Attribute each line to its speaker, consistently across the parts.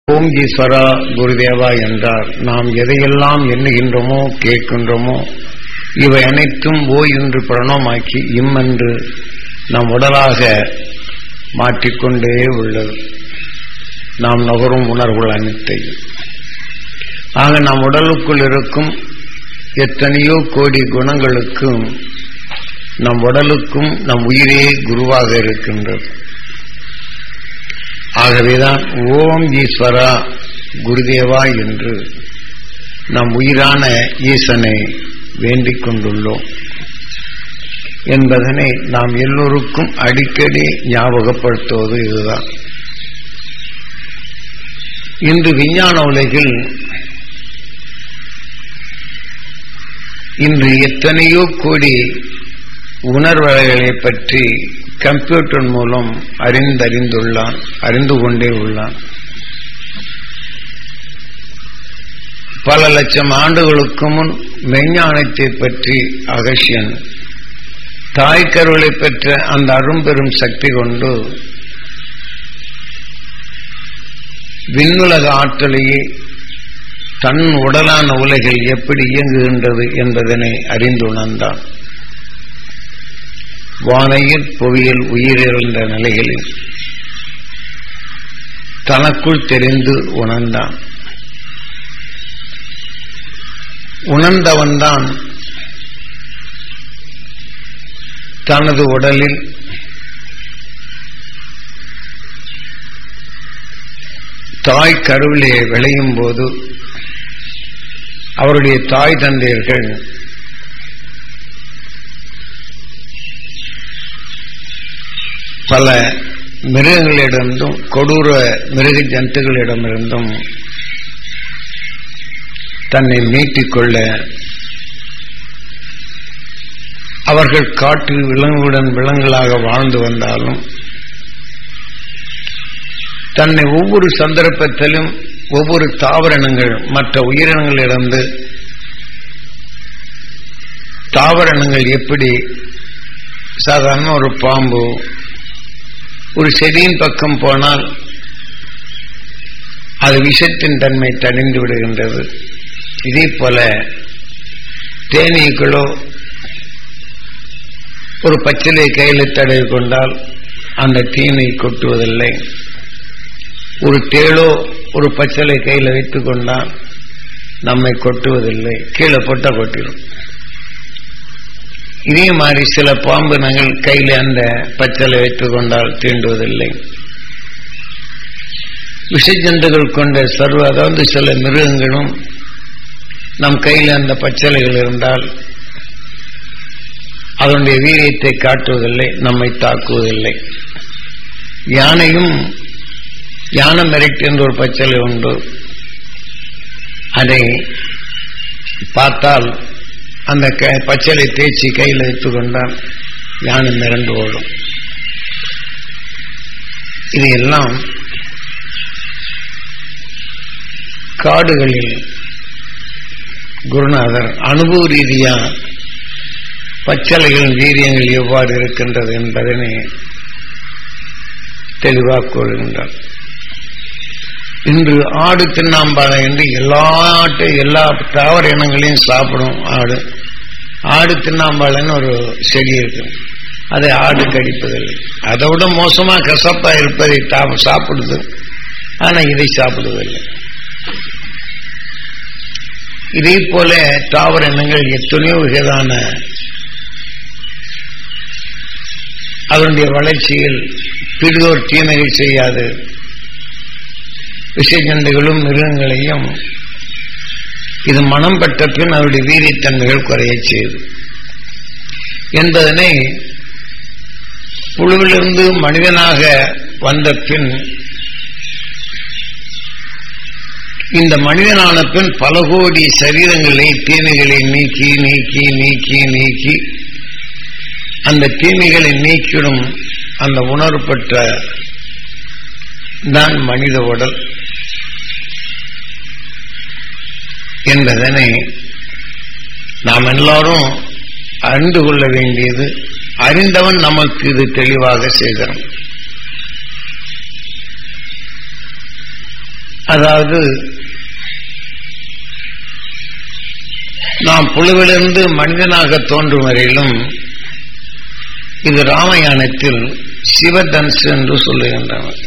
Speaker 1: ஓம் ஈஸ்வரா குருதேவா என்றார் நாம் எதையெல்லாம் எண்ணுகின்றோமோ கேட்கின்றோமோ இவை அனைத்தும் ஓ என்று பிரணவமாக்கி இம் என்று நம் உடலாக மாற்றிக்கொண்டே உள்ளது நாம் நுகரும் உணர்வுகள் அனைத்தையும் ஆக நம் உடலுக்குள் இருக்கும் எத்தனையோ கோடி குணங்களுக்கும் நம் உடலுக்கும் நம் உயிரே குருவாக இருக்கின்றது ஆகவேதான் ஓம் ஈஸ்வரா குருதேவா என்று நம் உயிரான ஈசனை வேண்டிக் கொண்டுள்ளோம் என்பதனை நாம் எல்லோருக்கும் அடிக்கடி ஞாபகப்படுத்துவது இதுதான் இன்று விஞ்ஞான உலகில் இன்று எத்தனையோ கோடி உணர்வலைகளை பற்றி கம்ப்யூட்டர் மூலம் அறிந்தறிந்துள்ளான் அறிந்து கொண்டே உள்ளான் பல லட்சம் ஆண்டுகளுக்கு முன் மெஞ்ஞானத்தை பற்றி அகசியன் தாய் கருளை பெற்ற அந்த அரும்பெரும் சக்தி கொண்டு விண்ணுலக ஆற்றலையே தன் உடலான உலகில் எப்படி இயங்குகின்றது என்பதனை அறிந்துணர்ந்தான் வானையில் புவியில் உயிரிழந்த நிலைகளில் தனக்குள் தெரிந்து உணர்ந்தான் உணர்ந்தவன்தான் தனது உடலில் தாய் கருவிலே விளையும் போது அவருடைய தாய் தந்தையர்கள் பல மிருகங்களிடமிருந்தும் கொடூர மிருக ஜந்துகளிடமிருந்தும் தன்னை மீட்டிக்கொள்ள அவர்கள் காட்டில் விலங்குடன் விலங்குகளாக வாழ்ந்து வந்தாலும் தன்னை ஒவ்வொரு சந்தர்ப்பத்திலும் ஒவ்வொரு தாவரணங்கள் மற்ற உயிரினங்களிடந்து தாவரணங்கள் எப்படி சாதாரண ஒரு பாம்பு ஒரு செடியின் பக்கம் போனால் அது விஷத்தின் தன்மை தணிந்து விடுகின்றது இதே போல தேனீக்களோ ஒரு பச்சிலை கையில் தடவி கொண்டால் அந்த தீனை கொட்டுவதில்லை ஒரு தேளோ ஒரு பச்சலை கையில் வைத்துக் கொண்டால் நம்மை கொட்டுவதில்லை கீழே கொட்ட கொட்டிடும் இதே மாதிரி சில பாம்பு நகள் கையில் அந்த பச்சலை வைத்துக் கொண்டால் தீண்டுவதில்லை விஷஜந்துகள் கொண்ட சர்வ அதாவது சில மிருகங்களும் நம் கையில் அந்த பச்சலைகள் இருந்தால் அதனுடைய வீரியத்தை காட்டுவதில்லை நம்மை தாக்குவதில்லை யானையும் யான மெரிட் என்ற ஒரு பச்சலை உண்டு அதை பார்த்தால் அந்த பச்சலை தேய்ச்சி கையில் வைத்துக் கொண்டால் யானை மிரண்டு ஓடும் இது எல்லாம் காடுகளில் குருநாதர் அனுபவ ரீதியா பச்சலைகளின் வீரியங்கள் எவ்வாறு இருக்கின்றது என்பதனை தெளிவாக கூறுகின்றார் இன்று ஆடு தின்னாம்பாலை என்று எல்லா எல்லா தாவர இனங்களையும் சாப்பிடும் ஆடு ஆடு தின்னாம்பாளைன்னு ஒரு செடி இருக்கு அதை ஆடு கடிப்பதில்லை அதை விட மோசமா கசப்பா இருப்பதை சாப்பிடுது ஆனா இதை சாப்பிடுவதில்லை இதே போல தாவர இனங்கள் எத்தனையோ வகைதான அதனுடைய வளர்ச்சியில் பிடிதோர் தீமைகள் செய்யாது விஷஜந்துகளும் மிருகங்களையும் இது மனம் பெற்ற பின் அவருடைய வீரியத்தன்மைகள் குறைய செய்து என்பதனை புழுவிலிருந்து மனிதனாக வந்த பின் இந்த மனிதனான பின் பல கோடி சரீரங்களை தீமைகளை நீக்கி நீக்கி நீக்கி நீக்கி அந்த தீமைகளை நீக்கிடும் அந்த உணர்வு பெற்ற தான் மனித உடல் என்பதனை நாம் எல்லாரும் அறிந்து கொள்ள வேண்டியது அறிந்தவன் நமக்கு இது தெளிவாக செய்கிறான் அதாவது நாம் புழுவிலிருந்து மனிதனாக தோன்றும் வரையிலும் இது ராமயானத்தில் சிவதன்ஸ் என்று சொல்லுகின்றனர்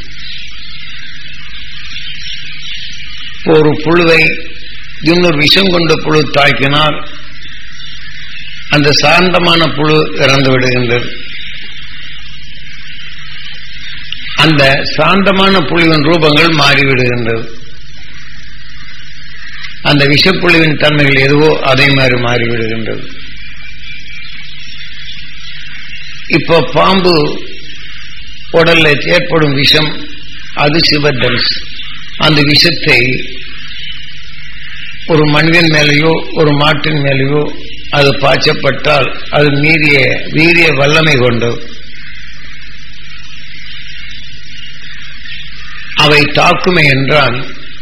Speaker 1: ஒரு புழுவை இன்னொரு விஷம் கொண்ட புழு தாக்கினால் அந்த சாந்தமான புழு இறந்து விடுகின்றது அந்த சாந்தமான புழுவின் ரூபங்கள் மாறிவிடுகின்றது அந்த விஷப்புழுவின் தன்மைகள் எதுவோ அதே மாதிரி மாறிவிடுகின்றது இப்போ பாம்பு உடல்ல ஏற்படும் விஷம் அது சிவதன்ஸ் அந்த விஷத்தை ஒரு மனிதன் மேலேயோ ஒரு மாட்டின் மேலேயோ அது பாய்ச்சப்பட்டால் அது மீறிய வீரிய வல்லமை கொண்டது அவை தாக்குமே என்றால்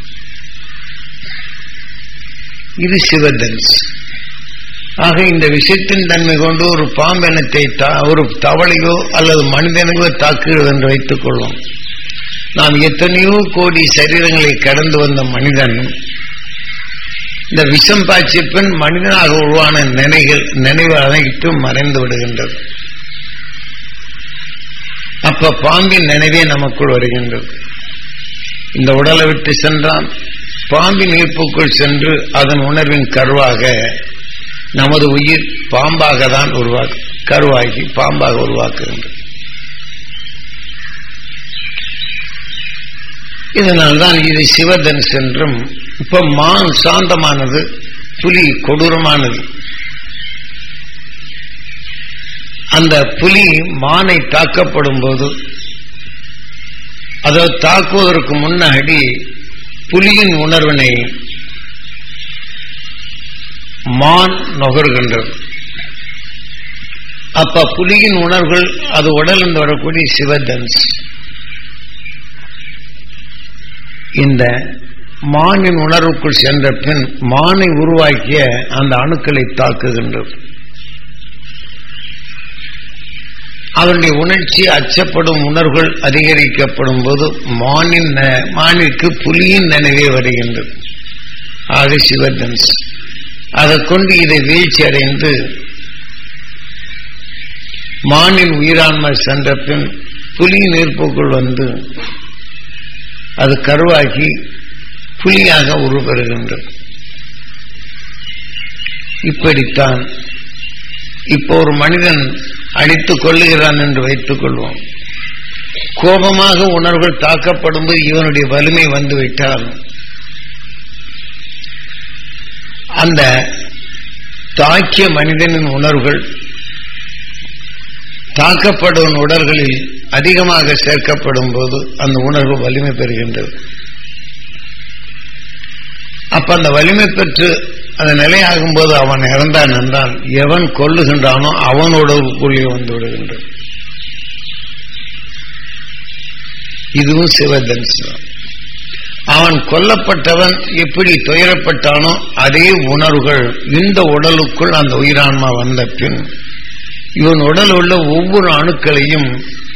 Speaker 1: இது சிவதன்ஸ் ஆக இந்த விஷயத்தின் தன்மை கொண்டு ஒரு பாம்பெனத்தை ஒரு தவளையோ அல்லது மனிதனையோ தாக்குகிறது என்று வைத்துக் கொள்வோம் நாம் எத்தனையோ கோடி சரீரங்களை கடந்து வந்த மனிதன் இந்த விஷம் பாய்ச்சிய பின் மனிதனாக உருவான நினைகள் நினைவு அனைத்தும் மறைந்து விடுகின்றது அப்ப பாம்பின் நினைவே நமக்குள் வருகின்றது இந்த உடலை விட்டு சென்றால் பாம்பின் ஈர்ப்புக்குள் சென்று அதன் உணர்வின் கருவாக நமது உயிர் பாம்பாக தான் உருவாக்கு கருவாகி பாம்பாக உருவாக்குகின்றது இதனால்தான் இது சிவதன்ஸ் என்றும் இப்ப மான் சாந்தமானது புலி கொடூரமானது அந்த புலி மானை தாக்கப்படும் போது அதை தாக்குவதற்கு முன்னாடி புலியின் உணர்வினை மான் நுகர்கின்றது அப்ப புலியின் உணர்வுகள் அது உடலிருந்து வரக்கூடிய சிவதன்ஸ் இந்த மானின் உணர்வுக்குள் சென்ற பின் மானை உருவாக்கிய அந்த அணுக்களை தாக்குகின்றது அவருடைய உணர்ச்சி அச்சப்படும் உணர்வுகள் அதிகரிக்கப்படும் போது மானின் மானிற்கு புலியின் நினைவே வருகின்றது ஆக சிவதன்ஸ் அதை கொண்டு இதை வீழ்ச்சி அடைந்து மானின் உயிரான்மை சென்ற பின் புலியின் ஈர்ப்புக்குள் வந்து அது கருவாக்கி புலியாக உருவெறுகின்றது இப்படித்தான் இப்போ ஒரு மனிதன் அடித்துக் கொள்ளுகிறான் என்று வைத்துக் கொள்வோம் கோபமாக உணர்வுகள் தாக்கப்படும் போது இவனுடைய வலிமை வந்துவிட்டால் அந்த தாக்கிய மனிதனின் உணர்வுகள் தாக்கப்படும் உடல்களில் அதிகமாக சேர்க்கப்படும் போது அந்த உணர்வு வலிமை பெறுகின்றது அப்ப அந்த வலிமை பெற்று அந்த நிலையாகும் போது அவன் இறந்தான் என்றால் எவன் கொல்லுகின்றானோ அவனோட உருக்குள்ளே வந்து விடுகின்றது இதுவும் சிவதரிசனம் அவன் கொல்லப்பட்டவன் எப்படி துயரப்பட்டானோ அதே உணர்வுகள் இந்த உடலுக்குள் அந்த உயிரான்மா வந்த பின் இவன் உடல் உள்ள ஒவ்வொரு அணுக்களையும்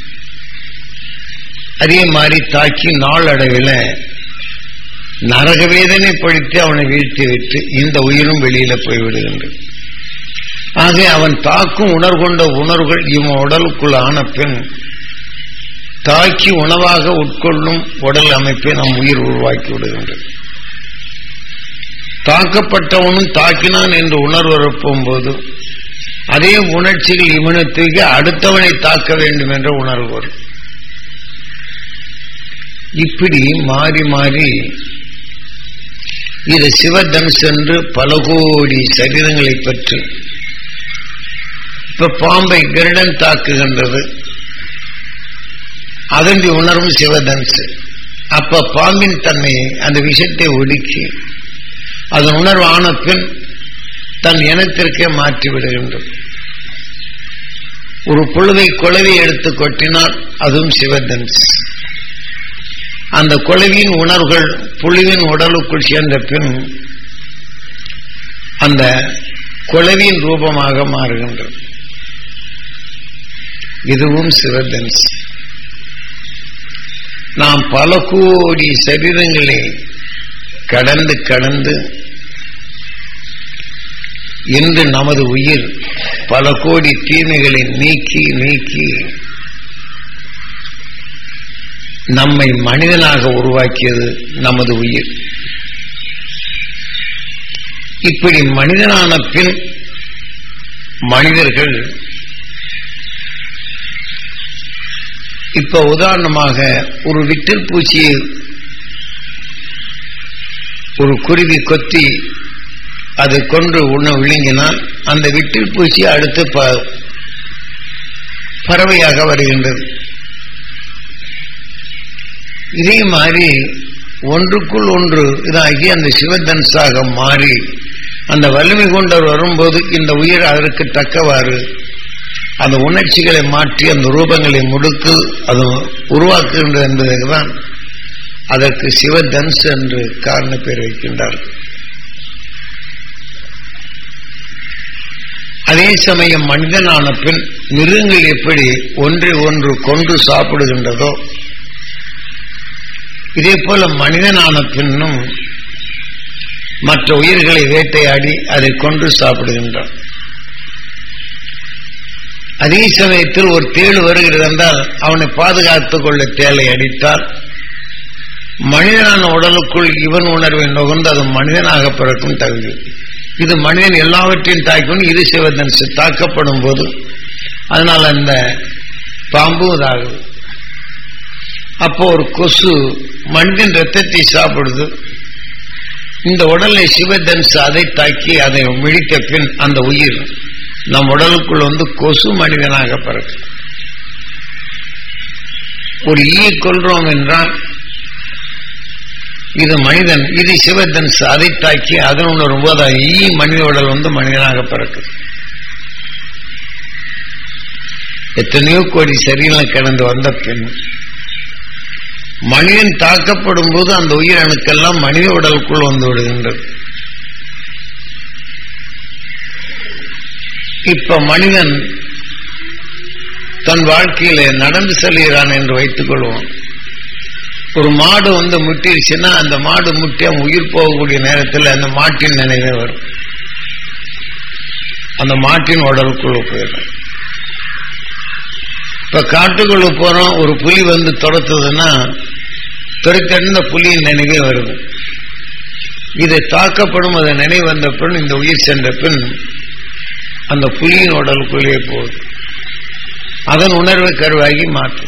Speaker 1: அதே மாதிரி தாக்கி நாளடைவில் நரக வேதனை படுத்தி அவனை வீழ்த்தி விட்டு இந்த உயிரும் வெளியில போய்விடுகின்றது ஆக அவன் தாக்கும் உணர்கொண்ட உணர்வுகள் இவன் உடலுக்குள் ஆன பின் தாக்கி உணவாக உட்கொள்ளும் உடல் அமைப்பை நம் உயிர் உருவாக்கி விடுகின்றது தாக்கப்பட்டவனும் தாக்கினான் என்று உணர்வு போது அதே உணர்ச்சிகள் இவனத்துக்கு அடுத்தவனை தாக்க வேண்டும் என்ற உணர்வு வரும் இப்படி மாறி மாறி இது சிவதனுஷ் என்று பல கோடி சரீரங்களை பற்றி இப்ப பாம்பை கருடன் தாக்குகின்றது அதனுடைய உணர்வும் சிவதனுஷ் அப்ப பாம்பின் தன்மையை அந்த விஷயத்தை ஒடுக்கி அதன் உணர்வு ஆன பின் தன் இனத்திற்கே மாற்றி விடுகின்றது ஒரு புழுவை குழவை எடுத்து கொட்டினால் அதுவும் சிவதன்ஸ் அந்த குழவியின் உணர்வுகள் புழுவின் உடலுக்குள் சேர்ந்த பின் அந்த குழவியின் ரூபமாக மாறுகின்றது இதுவும் சிவதன்ஸ் நாம் பல கோடி சரீரங்களை கடந்து கடந்து இன்று நமது உயிர் பல கோடி தீமைகளை நீக்கி நீக்கி நம்மை மனிதனாக உருவாக்கியது நமது உயிர் இப்படி மனிதனான பின் மனிதர்கள் இப்ப உதாரணமாக ஒரு விட்டில் பூச்சியை ஒரு குருவி கொத்தி அதை கொண்டு உண்ண விழுங்கினால் அந்த விட்டில் பூச்சி அடுத்து ப- பறவையாக வருகின்றது இதே மாதிரி ஒன்றுக்குள் ஒன்று இதாகி அந்த சிவதன்ஸாக மாறி அந்த வலிமை கொண்டவர் வரும்போது இந்த உயிர் அதற்கு தக்கவாறு அந்த உணர்ச்சிகளை மாற்றி அந்த ரூபங்களை முடுக்கு அது உருவாக்குகின்றது என்பதுதான் அதற்கு சிவதன்ஸ் என்று காரண பேர் வைக்கின்றார் அதே சமயம் மனிதனான பின் மிருகங்கள் எப்படி ஒன்றை ஒன்று கொன்று சாப்பிடுகின்றதோ இதே போல மனிதனான பின்னும் மற்ற உயிர்களை வேட்டையாடி அதை கொன்று சாப்பிடுகின்றான் அதே சமயத்தில் ஒரு தேள் வருகிறது என்றால் அவனை பாதுகாத்துக் கொள்ள தேளை அடித்தால் மனிதனான உடலுக்குள் இவன் உணர்வை நுகர்ந்து அது மனிதனாக பிறக்கும் தகுதி இது மனிதன் எல்லாவற்றையும் தாக்கும் இது சிவதன்சு தாக்கப்படும் போது அதனால அந்த பாம்பு இதாகுது அப்போ ஒரு கொசு மனிதன் ரத்தத்தை சாப்பிடுது இந்த உடலை சிவதன்சு அதை தாக்கி அதை விழித்த பின் அந்த உயிர் நம் உடலுக்குள் வந்து கொசு மனிதனாக பிறக்கும் ஒரு ஈயை கொள்றோம் என்றால் இது மனிதன் இது சிவதன்ஸ் அதை தாக்கி அதன் உணரும் போது அது ஈ மனித உடல் வந்து மனிதனாக பிறக்கும் எத்தனையோ கோடி சரீரம் கிடந்து வந்த பின் மனிதன் தாக்கப்படும் போது அந்த உயிரணுக்கெல்லாம் மனித உடலுக்குள் வந்து விடுகின்றது இப்ப மனிதன் தன் வாழ்க்கையில நடந்து செல்கிறான் என்று வைத்துக் கொள்வோம் ஒரு மாடு வந்து முட்டிருச்சுன்னா அந்த மாடு முட்டி அவன் உயிர் போகக்கூடிய நேரத்தில் அந்த மாட்டின் நினைவே வரும் அந்த மாட்டின் உடலுக்குள்ள போயிடும் இப்ப காட்டுக்குள்ள போறோம் ஒரு புலி வந்து துரத்துதுன்னா துரத்தறிந்த புலியின் நினைவே வருது இதை தாக்கப்படும் அதை நினைவு வந்த பின் இந்த உயிர் சென்ற பின் அந்த புலியின் உடலுக்குள்ளே போகுது அதன் உணர்வை கருவாகி மாற்றும்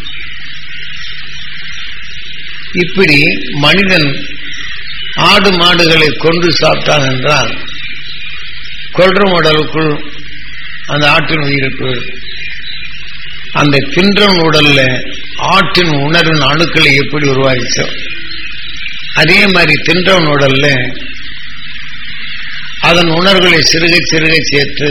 Speaker 1: இப்படி மனிதன் ஆடு மாடுகளை கொன்று சாப்பிட்டான் என்றால் கொல்ற உடலுக்குள் அந்த ஆட்டின் உயிருக்கு அந்த தின்றன் உடல்ல ஆட்டின் உணர்வின் அணுக்களை எப்படி உருவாகிச்சோ அதே மாதிரி தின்றவன் உடல்ல அதன் உணர்வுகளை சிறுக சிறுக சேர்த்து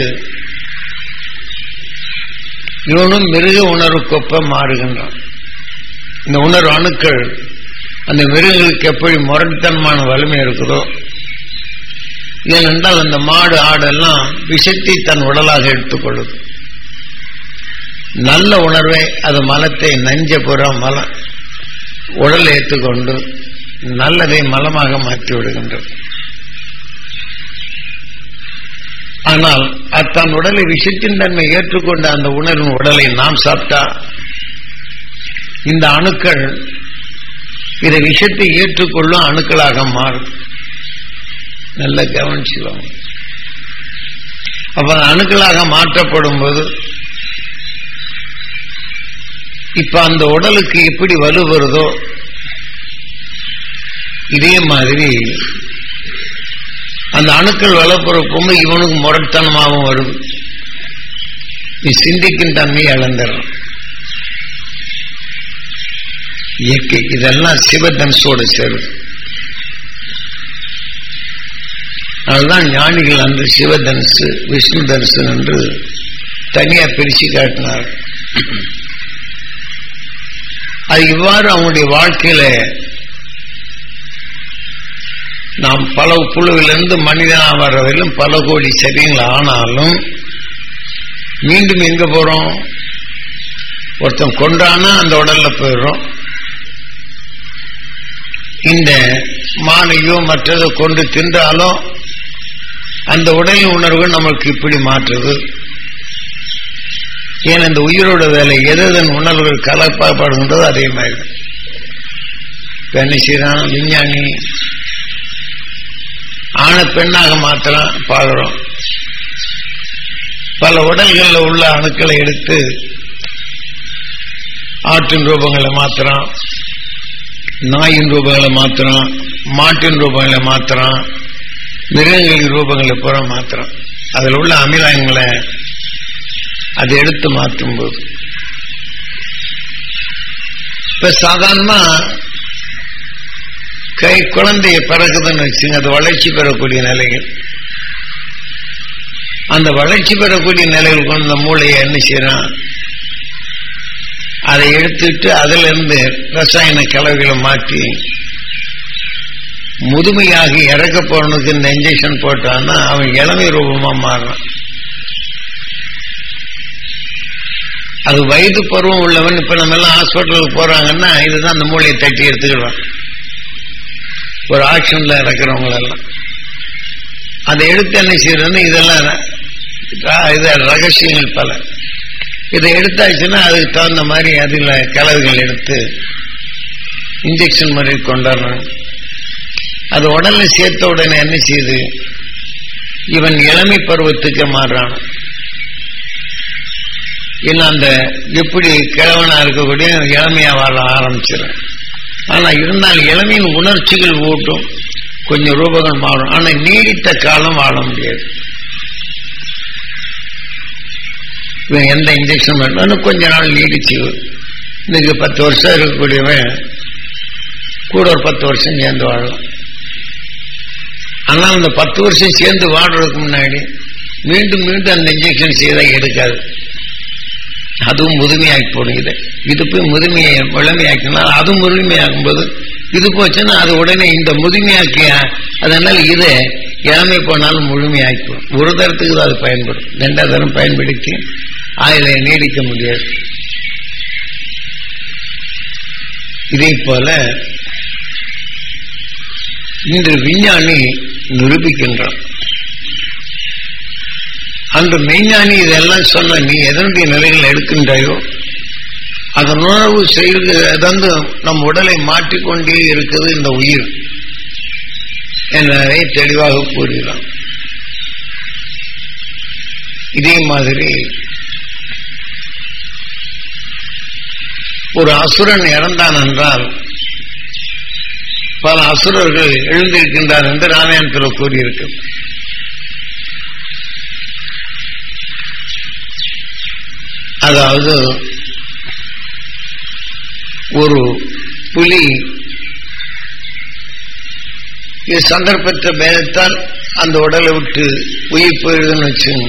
Speaker 1: இவனும் மிருக உணர்வுக்கொப்ப மாறுகின்றான் இந்த உணர்வு அணுக்கள் அந்த மிருகங்களுக்கு எப்படி முரட்டுத்தனமான வலிமை இருக்குதோ ஏனென்றால் அந்த மாடு ஆடெல்லாம் விஷத்தை தன் உடலாக எடுத்துக்கொள்ளுது நல்ல உணர்வை அது மலத்தை நஞ்ச புற மலம் உடல் ஏற்றுக்கொண்டு நல்லதை மலமாக மாற்றி விடுகின்றது ஆனால் தன் உடலை விஷத்தின் தன்மை ஏற்றுக்கொண்ட அந்த உணர்வின் உடலை நாம் சாப்பிட்டா இந்த அணுக்கள் இதை விஷத்தை ஏற்றுக்கொள்ளும் அணுக்களாக மாறும் நல்ல கவனிச்சுக்கோங்க அப்ப அந்த அணுக்களாக மாற்றப்படும் போது இப்ப அந்த உடலுக்கு எப்படி வலு வருதோ இதே மாதிரி அந்த அணுக்கள் வளப்புறப்பும் இவனுக்கு முரட்டனமாகவும் வருது நீ சிந்திக்கும் தன்மையை இழந்துடும் இயற்கை இதெல்லாம் சிவதன்ஸோடு சேருது அதுதான் ஞானிகள் அன்று சிவதன்சு விஷ்ணு தனுசு என்று தனியா பிரிச்சு காட்டினார் அது இவ்வாறு அவனுடைய வாழ்க்கையில நாம் பல புழுவிலிருந்து மனிதனா வர்றவரையிலும் பல கோடி சரியங்கள் ஆனாலும் மீண்டும் எங்க போறோம் ஒருத்தன் கொண்டானா அந்த உடல்ல போயிடுறோம் இந்த மானையோ மற்றதோ கொண்டு தின்றாலும் அந்த உடலின் உணர்வு நம்மளுக்கு இப்படி மாற்றுது ஏன் அந்த உயிரோட வேலை எதன் உணர்வுகள் கலப்பாப்படுகின்றதோ அதே மாதிரி தான். இப்ப என்ன செய்யறான் விஞ்ஞானி ஆணை பெண்ணாக மாத்திரம் பார்க்கிறோம் பல உடல்களில் உள்ள அணுக்களை எடுத்து ஆட்டின் ரூபங்களை மாத்திரம் நாயின் ரூபங்களை மாத்திரம் மாட்டின் ரூபங்களை மாத்திரம் மிருகங்களின் ரூபங்களை பூரா மாத்திரம் அதில் உள்ள அமிலங்களை அதை எடுத்து மாற்றும் போது இப்ப சாதாரணமா கை குழந்தைய பிறகுதுன்னு வச்சுங்க அது வளர்ச்சி பெறக்கூடிய நிலைகள் அந்த வளர்ச்சி பெறக்கூடிய நிலைகள் கொண்ட மூளையை என்ன செய்யறான் அதை எடுத்துட்டு அதுல இருந்து ரசாயன கலவைகளை மாற்றி முதுமையாகி இறக்க போறனுக்கு இந்த இன்ஜெக்ஷன் போட்டான்னா அவன் இளமை ரூபமா மாறுறான் அது வயது பருவம் உள்ளவன் இப்ப நம்ம எல்லாம் ஹாஸ்பிட்டலுக்கு போறாங்கன்னா இதுதான் அந்த மூளையை தட்டி எடுத்துக்கிடுவான் ஒரு ஆக்ஷன்ல இறக்குறவங்க எல்லாம் அதை எடுத்து என்ன செய்யறதுன்னு இதெல்லாம் ர- இது ரகசியங்கள் பல இதை எடுத்தாச்சுன்னா அதுக்கு தகுந்த மாதிரி அதுல கலவைகள் எடுத்து இன்ஜெக்ஷன் மாதிரி கொண்டாடுறாங்க அது உடல்ல சேர்த்த உடனே என்ன செய்யுது இவன் இளமை பருவத்துக்கு மாறுறான் இன்னும் அந்த எப்படி கிழவனா இருக்கக்கூடிய இளமையா வாழ ஆரம்பிச்சிடும் ஆனா இருந்தால் இளமையின் உணர்ச்சிகள் ஊட்டும் கொஞ்சம் ரூபங்கள் மாறும் ஆனா நீடித்த காலம் வாழ முடியாது இவன் எந்த இன்ஜெக்ஷன் பண்ணாலும் கொஞ்ச நாள் நீடிச்சு இன்னைக்கு பத்து வருஷம் இருக்கக்கூடியவன் கூட ஒரு பத்து வருஷம் சேர்ந்து வாழலாம் ஆனால் அந்த பத்து வருஷம் சேர்ந்து வாழ்றதுக்கு முன்னாடி மீண்டும் மீண்டும் அந்த இன்ஜெக்ஷன் செய்தா எடுக்காது அதுவும் முதுமையாக்கி போடுகிறது இது போய் முதுமையை இளமையாக்கினால் அதுவும் முதுமையாக்கும் போது இது போச்சுன்னா அது உடனே இந்த முதுமையாக்கிய அதனால இது இளமை போனாலும் முழுமையாக்கும் ஒரு தரத்துக்கு தான் அது பயன்படும் ரெண்டாவது தரம் பயன்படுத்தி ஆயில நீடிக்க முடியாது இதே போல இன்று விஞ்ஞானி நிரூபிக்கின்றான் அன்று மெய்ஞானி இதெல்லாம் சொன்ன நீ எதனுடைய நிலைகள் எடுக்கின்றாயோ அதன் உணர்வு செய்து வந்து நம் உடலை மாற்றிக்கொண்டே இருக்குது இந்த உயிர் என்பதை தெளிவாக கூறுகிறான் இதே மாதிரி ஒரு அசுரன் இறந்தான் என்றால் பல அசுரர்கள் எழுந்திருக்கின்றார் என்று ராமாயணத்தில் கூறியிருக்கு அதாவது ஒரு புலி இது சந்தர்ப்பத்தை பேதத்தால் அந்த உடலை விட்டு உயிர் போயிடுதுன்னு வச்சுங்க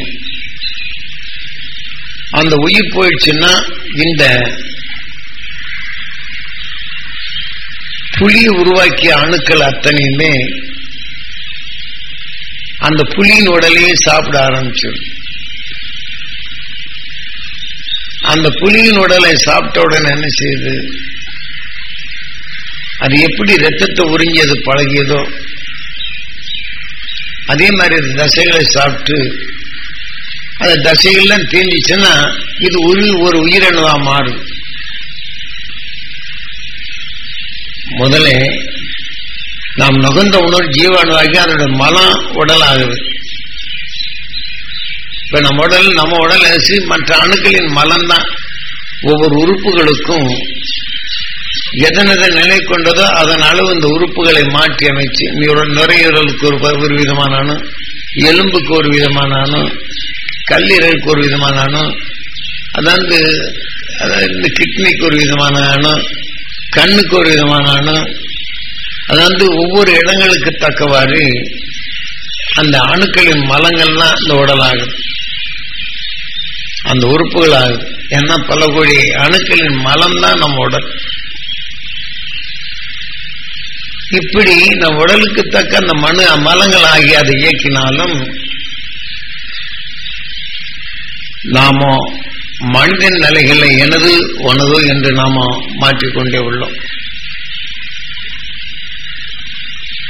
Speaker 1: அந்த உயிர் போயிடுச்சுன்னா இந்த புலியை உருவாக்கிய அணுக்கள் அத்தனையுமே அந்த புலியின் உடலையே சாப்பிட ஆரம்பிச்சிடும் அந்த புலியின் உடலை சாப்பிட்ட உடனே என்ன செய்யுது அது எப்படி ரத்தத்தை உறிஞ்சி அது பழகியதோ அதே மாதிரி அது தசைகளை சாப்பிட்டு அந்த தசைகள்லாம் தீர்ந்துச்சுன்னா இது ஒரு ஒரு உயிரணுவா மாறும் முதல்ல நாம் நுகர்ந்த உணர்வு ஜீவாணுவாக்கி அதோட மலம் உடல் ஆகுது இப்ப நம்ம உடல் நம்ம உடல் அரிசி மற்ற அணுக்களின் மலம் தான் ஒவ்வொரு உறுப்புகளுக்கும் எதனதை நிலை கொண்டதோ அதன் அளவு இந்த உறுப்புகளை மாற்றி அமைச்சு நுர- நுரையீரலுக்கு ஒரு ப- ஒரு விதமான அணு எலும்புக்கு ஒரு விதமான அணு கல்லீரலுக்கு ஒரு விதமான அணு அதாவது அதாவது இந்த கிட்னிக்கு ஒரு விதமான அணு கண்ணுக்கு ஒரு விதமான அணு அதாவது ஒவ்வொரு இடங்களுக்கு தக்கவாறு அந்த அணுக்களின் மலங்கள்லாம் இந்த உடலாகுது அந்த உறுப்புகள் ஆகுது ஏன்னா பல கோடி அணுக்களின் மலம் தான் நம்ம உடல் இப்படி நம் உடலுக்கு தக்க அந்த மனு மலங்கள் ஆகி அதை இயக்கினாலும் நாம மனிதன் நிலைகளை எனது உனது என்று நாம மாற்றிக்கொண்டே உள்ளோம்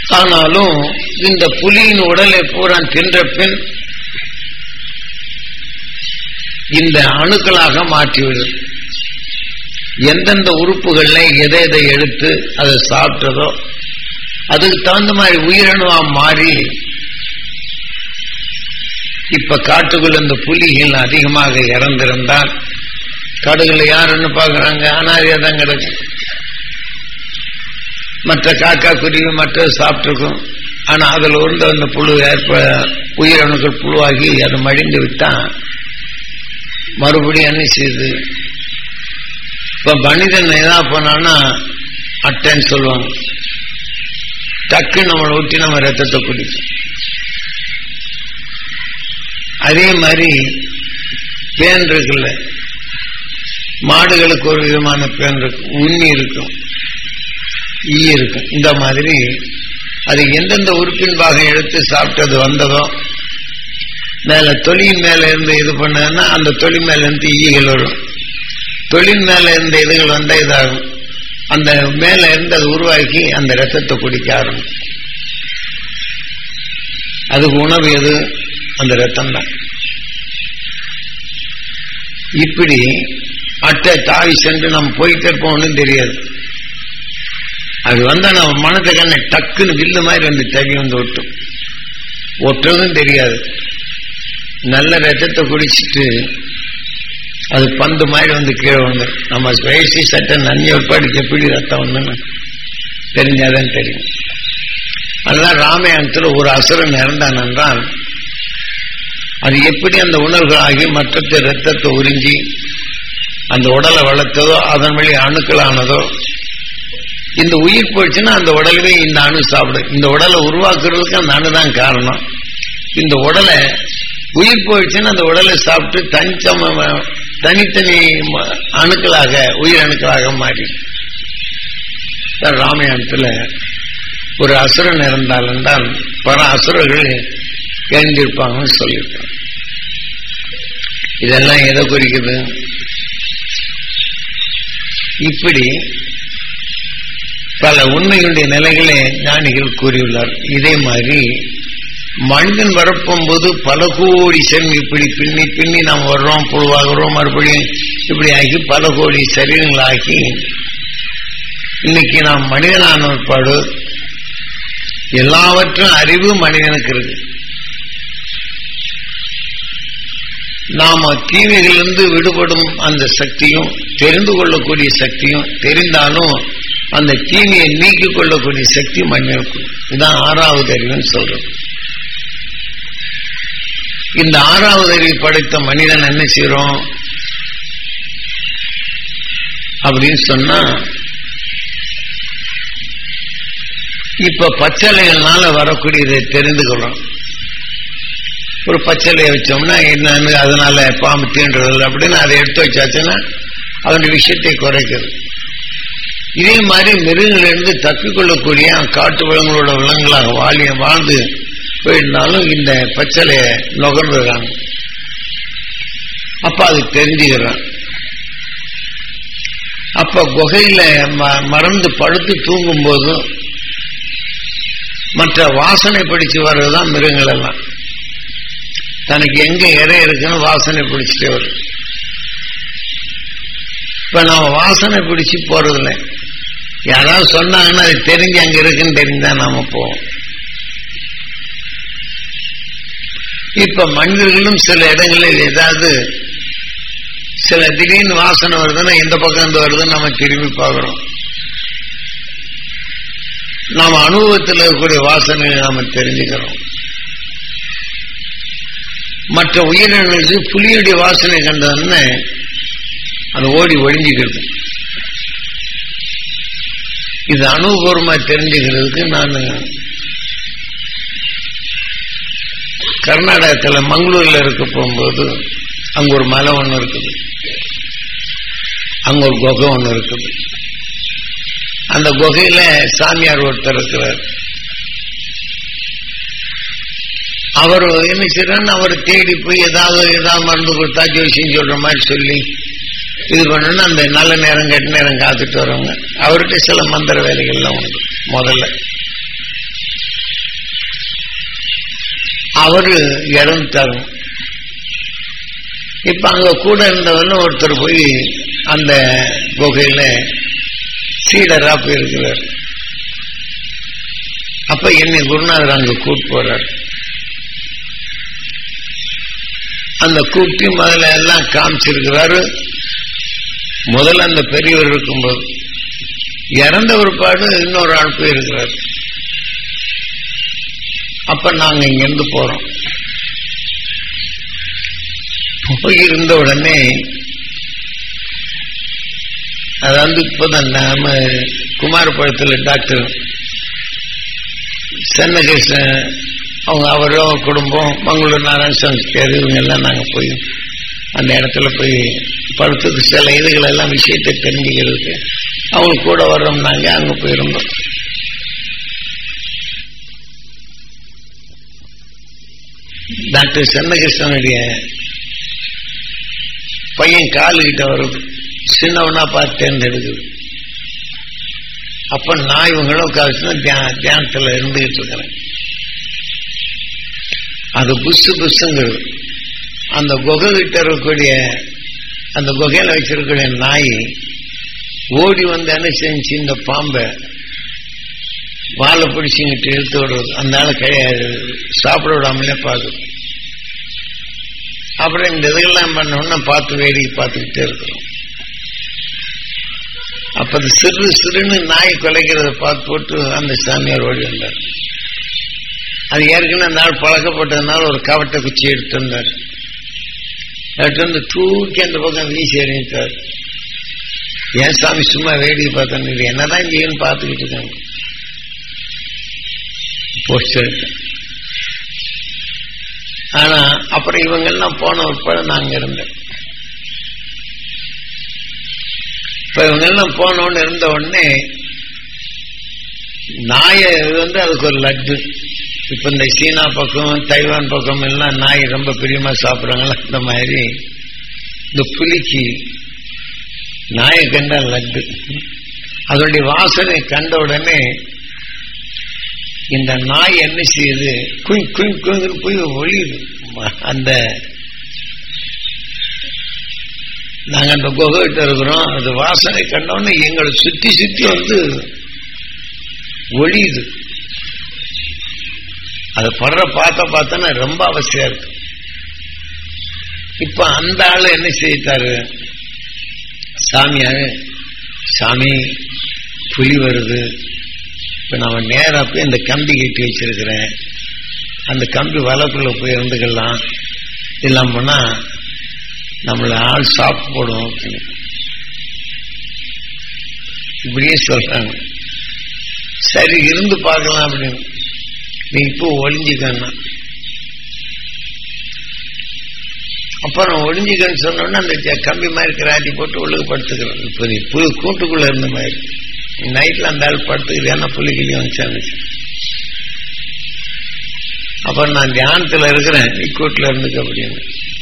Speaker 1: ஆனாலும் இந்த புலியின் உடலை பூரா தின்ற பின் இந்த அணுக்களாக மாற்றிவிடும் எந்தெந்த உறுப்புகள்ல எதை எதை எடுத்து அதை சாப்பிட்டதோ அதுக்கு தகுந்த மாதிரி உயிரணுவா மாறி இப்ப காட்டுக்குள்ள இந்த புலிகள் அதிகமாக இறந்திருந்தால் காடுகளில் யாருன்னு பாக்குறாங்க அனாதியா தான் கிடக்கு மற்ற காக்கா குருவி மற்ற சாப்பிட்டுருக்கும் ஆனா அதுல உருந்த அந்த புழு ஏற்ப உயிரணுக்கள் புழுவாகி அது மடிந்து விட்டா மறுபடியும் என்ன செய்யுது இப்ப மனிதன் எதா போனான்னா அட்டைன்னு சொல்லுவாங்க டக்கு நம்மளை ஊட்டி நம்ம ரத்தத்தை குடிக்கும் அதே மாதிரி பேன் இருக்குல்ல மாடுகளுக்கு ஒரு விதமான பேன் இருக்கும் உண்ணி இருக்கும் ஈ இருக்கும் இந்த மாதிரி அது எந்தெந்த உறுப்பின் பாகம் எடுத்து சாப்பிட்டது வந்ததோ மேல தொழில் மேல இருந்து இது பண்ணதுன்னா அந்த தொழில் மேல இருந்து ஈகள் வரும் தொழில் மேல இருந்த இதுகள் வந்தா இதாகும் அந்த மேல இருந்து அது உருவாக்கி அந்த ரத்தத்தை குடிக்க ஆரம்பிக்கும் அதுக்கு உணவு எது அந்த ரத்தம் தான் இப்படி அட்டை தாவி சென்று நம்ம போயிட்டே இருப்போம்னு தெரியாது அது வந்தா நம்ம மனத்தை கண்ண டக்குன்னு வில்லு மாதிரி வந்து தவி வந்து ஒட்டும் ஒட்டுறதும் தெரியாது நல்ல ரத்தத்தை குடிச்சிட்டு அது பந்து மாதிரி வந்து கீழே வந்து நம்ம வயசு சட்டை நன்மை உட்பாடு எப்படி ரத்தம் வந்துன்னு தெரிஞ்சாதான் தெரியும் அதுதான் ராமாயணத்துல ஒரு அசுரன் இறந்தான் என்றால் அது எப்படி அந்த உணர்வுகள் ஆகி மற்ற ரத்தத்தை உறிஞ்சி அந்த உடலை வளர்த்ததோ அதன் வழி அணுக்களானதோ இந்த உயிர் போயிடுச்சுன்னா அந்த உடலவே இந்த அணு சாப்பிடும் இந்த உடலை உருவாக்குறதுக்கு அந்த அணு தான் காரணம் இந்த உடலை உயிர் போயிடுச்சுன்னா அந்த உடலை சாப்பிட்டு தனிச்சம தனித்தனி அணுக்களாக உயிர் அணுக்களாக மாறி ராமாயணத்துல ஒரு அசுரன் இருந்தால் என்றால் பல அசுரர்கள் எழுந்திருப்பாங்கன்னு சொல்லியிருக்காங்க இதெல்லாம் எதை குறிக்குது இப்படி பல உண்மையுடைய நிலைகளை ஞானிகள் கூறியுள்ளார் இதே மாதிரி மனிதன் வரப்போகும்போது பல கோடி சென் இப்படி பின்னி பின்னி நாம் வர்றோம் புழுவாகிறோம் மறுபடியும் இப்படி ஆகி பல கோடி சரீரங்களாகி இன்னைக்கு நாம் மனிதனான ஒருபாடு எல்லாவற்றும் அறிவு மனிதனுக்கு இருக்கு நாம தீமைகளிலிருந்து விடுபடும் அந்த சக்தியும் தெரிந்து கொள்ளக்கூடிய சக்தியும் தெரிந்தாலும் அந்த தீமையை நீக்கிக் கொள்ளக்கூடிய சக்தி மனிதனுக்கு இதுதான் ஆறாவது அறிவுன்னு சொல்றோம் இந்த ஆறாவது அறிவு படைத்த மனிதன் என்ன செய்யறோம் அப்படின்னு சொன்னா இப்ப பச்சளைகள்னால வரக்கூடியதை தெரிந்து கொள்றோம் ஒரு பச்சளையை வச்சோம்னா என்னன்னு அதனால பாம்பு தீண்டுறது அப்படின்னு அதை எடுத்து வச்சாச்சுன்னா அதனுடைய விஷயத்தை குறைக்கிறது இதே மாதிரி மிருகங்களிலிருந்து தப்பிக்கொள்ளக்கூடிய காட்டு விலங்குகளோட விலங்குகளாக வாழி வாழ்ந்து போயிருந்தாலும் இந்த பச்சளைய நுகர்ந்துறாங்க அப்ப அது தெரிஞ்சுக்கிறான் அப்ப குகையில மறந்து படுத்து தூங்கும் போதும் மற்ற வாசனை பிடிச்சு வர்றதுதான் மிருகங்கள் எல்லாம் தனக்கு எங்க இறை இருக்குன்னு வாசனை பிடிச்சிட்டே வரும் இப்ப நாம வாசனை பிடிச்சு போறதில்ல யாராவது சொன்னாங்கன்னா அது தெரிஞ்சு அங்க இருக்குன்னு தெரிஞ்சா நாம போவோம் இப்ப மனிதர்களும் சில இடங்களில் ஏதாவது சில திடீர்னு வாசனை வருதுன்னா எந்த பக்கம் இருந்து வருதுன்னு நம்ம திரும்பி பார்க்கிறோம் நாம அனுபவத்தில் இருக்கக்கூடிய வாசனைகளை நாம தெரிஞ்சுக்கிறோம் மற்ற உயிரினங்களுக்கு புலியுடைய வாசனை கண்டதுன்னு அது ஓடி ஒழிஞ்சுக்கிறது இது அனுபவமா தெரிஞ்சுக்கிறதுக்கு நான் கர்நாடகத்தில் மங்களூர்ல இருக்க போகும்போது அங்க ஒரு மலை ஒன்று இருக்குது அங்க ஒரு குகை ஒன்று இருக்குது அந்த குகையில சாமியார் ஒருத்தர் இருக்கிறார் அவர் என்ன செய்யறான்னு அவர் தேடி போய் ஏதாவது ஏதாவது மருந்து கொடுத்தா ஜோசியம் சொல்ற மாதிரி சொல்லி இது பண்ணணும்னு அந்த நல்ல நேரம் கெட்ட நேரம் காத்துட்டு வரவங்க அவர்கிட்ட சில மந்திர வேலைகள்லாம் உண்டு முதல்ல அவரு இறந்துட்டாரு இப்ப அங்க கூட இருந்தவன்னு ஒருத்தர் போய் அந்த குகையில சீடரா போயிருக்கிறார் அப்ப என்னை குருநாதர் அங்க கூட்டு போறார் அந்த கூட்டி முதல்ல எல்லாம் காமிச்சிருக்கிறாரு முதல்ல அந்த பெரியவர் இருக்கும்போது இறந்த ஒருபாடு இன்னொரு ஆள் போயிருக்கிறார் அப்ப நாங்க இங்கிருந்து போறோம் போய் இருந்த உடனே அதாவது இப்பதான் நாம குமாரபுரத்துல டாக்டர் சென்னகேசன் அவங்க அவரோ குடும்பம் மங்களூர் நாராயணசாமி பேர் இவங்க எல்லாம் நாங்க போய் அந்த இடத்துல போய் படுத்துக்கு சில இதுகள் எல்லாம் விஷயத்தை தெரிஞ்சுக்கிறதுக்கு அவங்க கூட வர்றோம் நாங்க அங்க போயிருந்தோம் டாக்டர் சென்னகிருஷ்ணனுடைய பையன் காலுகிட்ட வருது சின்னவனா பார்த்து தேர்ந்தெடுக்குது அப்ப நான் இவங்களும் காலத்துல தியானத்துல இருந்துகிட்டு இருக்கிறேன் அது புஷு புஷுங்கிறது அந்த குகை கிட்ட இருக்கக்கூடிய அந்த குகையில வச்சிருக்கக்கூடிய நாய் ஓடி வந்து என்ன செஞ்சு இந்த பாம்பை வாழை பிடிச்சிங்கிட்டு இழுத்து விடுறது அந்த ஆள் கிடையாது சாப்பிட விடாமலே பார்க்குது அப்புறம் இந்த இதெல்லாம் பண்ணோம்னா பார்த்து வேடிக்கை பார்த்துக்கிட்டே இருக்கிறோம் அப்ப அது சிறு சிறுன்னு நாய் குலைக்கிறத பார்த்து போட்டு அந்த சாமியார் ஓடி வந்தார் அது ஏற்கனவே அந்த நாள் பழக்கப்பட்டதுனால ஒரு கவட்டை குச்சி எடுத்து வந்தார் எடுத்து வந்து தூக்கி அந்த பக்கம் வீசி எறிஞ்சார் ஏன் சாமி சும்மா வேடிக்கை பார்த்தேன் இது என்னதான் செய்யன்னு பார்த்துக்கிட்டு இருக்காங்க போஸ்டர் ஆனா அப்புறம் இவங்க எல்லாம் போன உட்பட நாங்க இருந்தேன் இப்ப இவங்க எல்லாம் போனோன்னு இருந்த உடனே நாய வந்து அதுக்கு ஒரு லட்டு இப்ப இந்த சீனா பக்கம் தைவான் பக்கம் எல்லாம் நாய் ரொம்ப பிரியமா சாப்பிடுறாங்களா அந்த மாதிரி இந்த புலிக்கு நாயை கண்டா லட்டு அதனுடைய வாசனை கண்ட உடனே இந்த நாய் என்ன செய்யுது குய் குய் குய்னு போய் ஒளியுது அந்த நாங்க அந்த குகைகிட்ட இருக்கிறோம் அது வாசனை கண்டோன்னு எங்களை சுத்தி சுத்தி வந்து ஒளியுது அது படுற பார்த்த பார்த்தோன்னா ரொம்ப அவசியம் இருக்கு இப்ப அந்த ஆளு என்ன செய்தாரு சாமியாரு சாமி புலி வருது இப்ப நம்ம நேரா போய் இந்த கம்பி கட்டி வச்சிருக்கிறேன் அந்த கம்பி வலைக்குள்ள போய் இருந்துக்கலாம் இல்லாமன்னா நம்மள ஆள் சாப்பிட்டு போடும் அப்படின்னு. இப்படியே சொல்றாங்க சரி இருந்து பார்க்கலாம் அப்படின்னு நீ இப்போ ஒளிஞ்சுக்கன்னா அப்புறம் ஒளிஞ்சுக்கன்னு சொன்னோன்னா அந்த ஜ- கம்பி மாதிரி கிராட்டி போட்டு உள்ளுக்கு படுத்துக்கிறோம் இப்போ நீ புது கூட்டுக்குள்ள இருந்த மாதிரி நைட்ல அந்த ஆள் படுத்துக்குது ஏன்னா புலிகிளியும் வந்துச்சாங்க அப்புறம் நான் தியானத்துல இருக்கிறேன் நீ கூட்டுல இருந்துக்க அப்படின்னு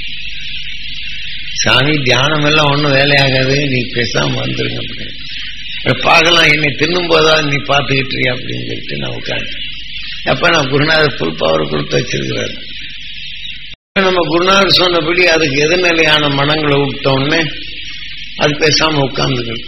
Speaker 1: சாமி தியானம் எல்லாம் ஒன்றும் வேலையாகாது நீ பேசாம வந்துருங்க அப்படின்னு அப்புறம் பார்க்கலாம் என்னை தின்னும் போதா நீ பார்த்துக்கிட்டு இருக்கியா அப்படின்னு சொல்லிட்டு நான் உட்காந்து அப்ப நான் குருநாதர் ஃபுல் பவர் கொடுத்து வச்சிருக்கிறாரு நம்ம குருநாதர் சொன்னபடி அதுக்கு எதிர்நிலையான மனங்களை விட்டோம்னே அது பேசாம உட்கார்ந்துக்கணும்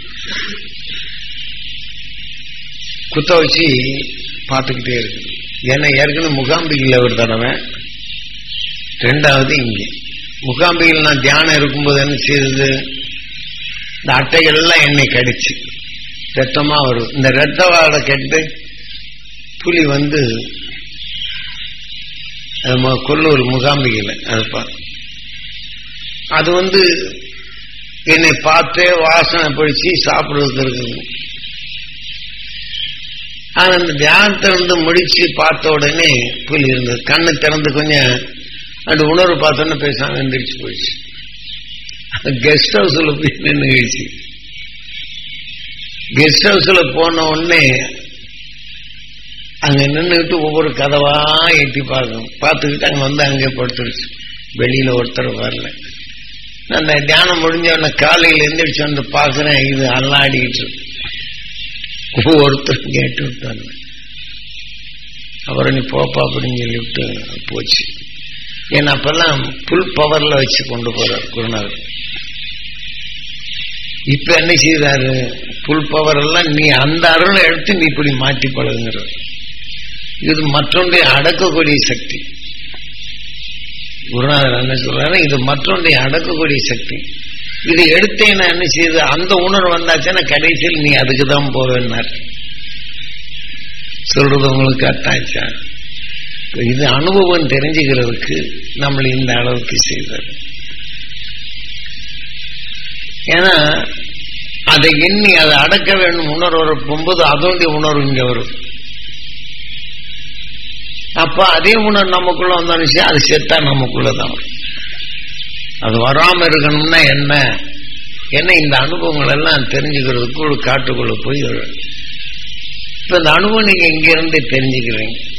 Speaker 1: குத்த வச்சு பார்த்துக்கிட்டே இருக்கு ஏன்னா ஏற்கனவே முகாம்பிகையில் ஒரு தடவை ரெண்டாவது இங்கே முகாம்பிகையில் நான் தியானம் இருக்கும்போது என்ன செய்யுது இந்த அட்டைகள் எல்லாம் என்னை கடிச்சு ரத்தமா வரும் இந்த ரத்த வாடை கெட்டு புலி வந்து அது மு- கொல்லூர் முகாம்பிகையில் அது பா- அது வந்து என்னை பார்த்தே வாசனை பிடிச்சி சாப்பிடுறதுக்கு இருக்குது ஆனா அந்த தியானத்தை வந்து முடிச்சு பார்த்த உடனே புலி இருந்தது கண்ணு திறந்து கொஞ்சம் அந்த உணர்வு பார்த்தோன்னு பேசாம எந்திரிச்சு போயிடுச்சு கெஸ்ட் ஹவுஸ்ல போய் நின்றுச்சு கெஸ்ட் ஹவுஸ்ல போன உடனே அங்க நின்றுக்கிட்டு ஒவ்வொரு கதவா எட்டி பார்க்கும் பார்த்துக்கிட்டு அங்க வந்து அங்கே படுத்துருச்சு வெளியில ஒருத்தர் வரல நான் அந்த தியானம் முடிஞ்ச உடனே காலையில எந்திரிச்சு வந்து பார்க்கிறேன் இது அல்லாடிக்கிட்டு இருக்கு ஒவ்வொருத்தரும் கேட்டு விட்டாங்க அப்புறம் நீ போப்பா அப்படின்னு சொல்லிவிட்டு போச்சு ஏன்னா அப்பெல்லாம் புல் பவர்ல வச்சு கொண்டு போறார் குருநாதர் இப்ப என்ன செய்தாரு புல் பவர் எல்லாம் நீ அந்த அருளை எடுத்து நீ இப்படி மாற்றி பழகுங்கிற இது மற்றொன்றை அடக்கக்கூடிய சக்தி குருநாதர் என்ன சொல்றாரு இது மற்றொன்றை அடக்கக்கூடிய சக்தி இதை எடுத்தேன்னா என்ன செய்யுது அந்த உணர்வு வந்தாச்சுன்னா கடைசியில் நீ அதுக்கு தான் போவேன்னார் சொல்றது உங்களுக்கு அட்டாச்சா இது அனுபவம் தெரிஞ்சுக்கிறதுக்கு நம்மளை இந்த அளவுக்கு செய்தார் ஏன்னா அதை எண்ணி அதை அடக்க வேண்டும் உணர்வு போகும்போது அதோடைய உணர்வு இங்க வரும் அப்ப அதே உணர்வு நமக்குள்ள வந்தாலும் அது செத்தா நமக்குள்ளதான் வரும் அது வராம இருக்கணும்னா என்ன என்ன இந்த அனுபவங்கள் எல்லாம் தெரிஞ்சுக்கிறதுக்கு ஒரு காட்டுக்குள்ள போய் இப்ப இந்த அனுபவம் நீங்க இங்க இருந்து தெரிஞ்சுக்கிறீங்க